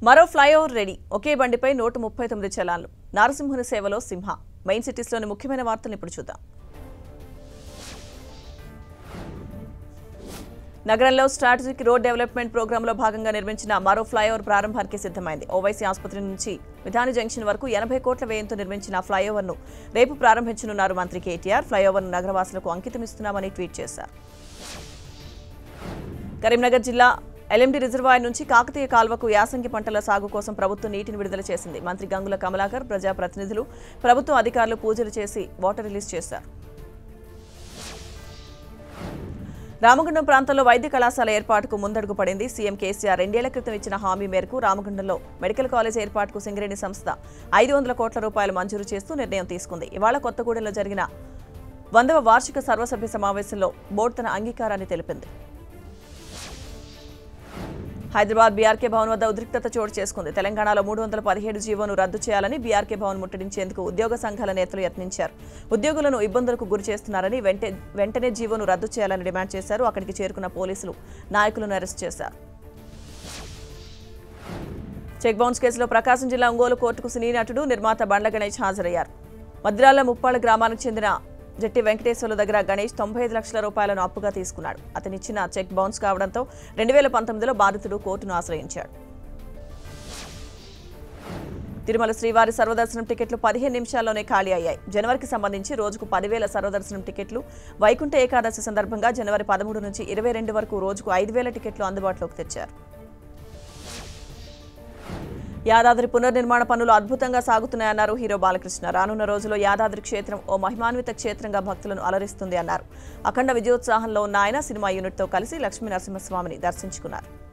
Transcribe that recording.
మరో flyover ready ఒకే బండిపై నూట ముప్పై తొమ్మిది చలాన్లు నారసింహుని సేవలో సింహ మెయిన్ సిటీస్లోని ముఖ్యమైన వార్తలు ఇప్పుడు చూద్దాం నగరంలో స్ట్రాటజిక్ రోడ్ డెవలప్మెంట్ ప్రోగ్రాంలో భాగంగా నిర్మించిన మరో ఫ్లైఓవర్ ప్రారంభానికి సిద్ధమైంది ఓవైసీ ఆసుపత్రి నుంచి విధాని జంక్షన్ వరకు ఎనభై కోట్ల వ్యయంతో నిర్మించిన ఫ్లైఓవర్ను రేపు ప్రారంభించనున్నారు మంత్రి కేటీఆర్ ఫ్లైఓవర్ను నగరవాసులకు అంకితమిస్తున్నామని ట్వీట్ చేశారు కరీంనగర్ జిల్లా ఎల్ఎండి రిజర్వాయర్ నుంచి కాకతీయ కాల్వకు యాసంగి పంటల సాగు కోసం ప్రభుత్వం నీటిని విడుదల చేసింది మంత్రి గంగుల కమలాకర్ ప్రజాప్రతినిధులు ప్రభుత్వ అధికారులు పూజలు చేసి వాటర్ రిలీజ్ చేశారు రామగుండం ప్రాంతంలో వైద్య కళాశాల ఏర్పాటుకు ముందడుగు పడింది సీఎం కేసీఆర్ రెండేళ్ల క్రితం ఇచ్చిన హామీ మేరకు రామగుండంలో మెడికల్ కాలేజ్ ఏర్పాటుకు సింగరేణి సంస్థ ఐదు వందల కోట్ల రూపాయలు మంజూరు చేస్తూ నిర్ణయం తీసుకుంది ఇవాళ కొత్తగూడెంలో జరిగిన వందవ వార్షిక సర్వసభ్య సమావేశంలో బోర్డు తన అంగీకారాన్ని తెలిపింది హైదరాబాద్ బీఆర్కే భవన్ వద్ద ఉద్రిక్తత చోటు చేసుకుంది తెలంగాణలో మూడు వందల పదిహేడు జీవోను రద్దు చేయాలని బీఆర్కే భవన్ ముట్టడించేందుకు ఉద్యోగ సంఘాల నేతలు యత్నించారు ఉద్యోగులను ఇబ్బందులకు గురి చేస్తున్నారని వెంటే వెంటనే జీవోను రద్దు చేయాలని డిమాండ్ చేశారు అక్కడికి చేరుకున్న పోలీసులు నాయకులను అరెస్ట్ చేశారు చెక్ బౌన్స్ కేసులో ప్రకాశం జిల్లా ఒంగోలు కోర్టుకు సినీ నటుడు నిర్మాత బండ్ల గణేష్ హాజరయ్యారు మద్రాల ముప్పాళ్ళ గ్రామానికి చెందిన జట్టి వెంకటేశ్వర్ల దగ్గర గణేష్ తొంభై ఐదు లక్షల రూపాయలను అప్పుగా తీసుకున్నాడు అతనిచ్చిన చెక్ బౌన్స్ కావడంతో రెండు వేల పంతొమ్మిదిలో బాధితుడు కోర్టును ఆశ్రయించాడు తిరుమల శ్రీవారి సర్వదర్శనం టికెట్లు పదిహేను నిమిషాల్లోనే ఖాళీ అయ్యాయి జనవరికి సంబంధించి రోజుకు పదివేల సర్వదర్శనం టికెట్లు వైకుంఠ ఏకాదశి సందర్భంగా జనవరి పదమూడు నుంచి ఇరవై రెండు వరకు రోజుకు ఐదు వేల టికెట్లు అందుబాటులోకి తెచ్చారు యాదాద్రి పునర్నిర్మాణ పనులు అద్భుతంగా సాగుతున్నాయన్నారు హీరో బాలకృష్ణ రానున్న రోజుల్లో యాదాద్రి క్షేత్రం ఓ మహిమాన్విత క్షేత్రంగా భక్తులను అలరిస్తుంది అన్నారు అఖండ విజయోత్సాహంలో ఉన్న ఆయన సినిమా యూనిట్తో కలిసి లక్ష్మీ నరసింహస్వామిని దర్శించుకున్నారు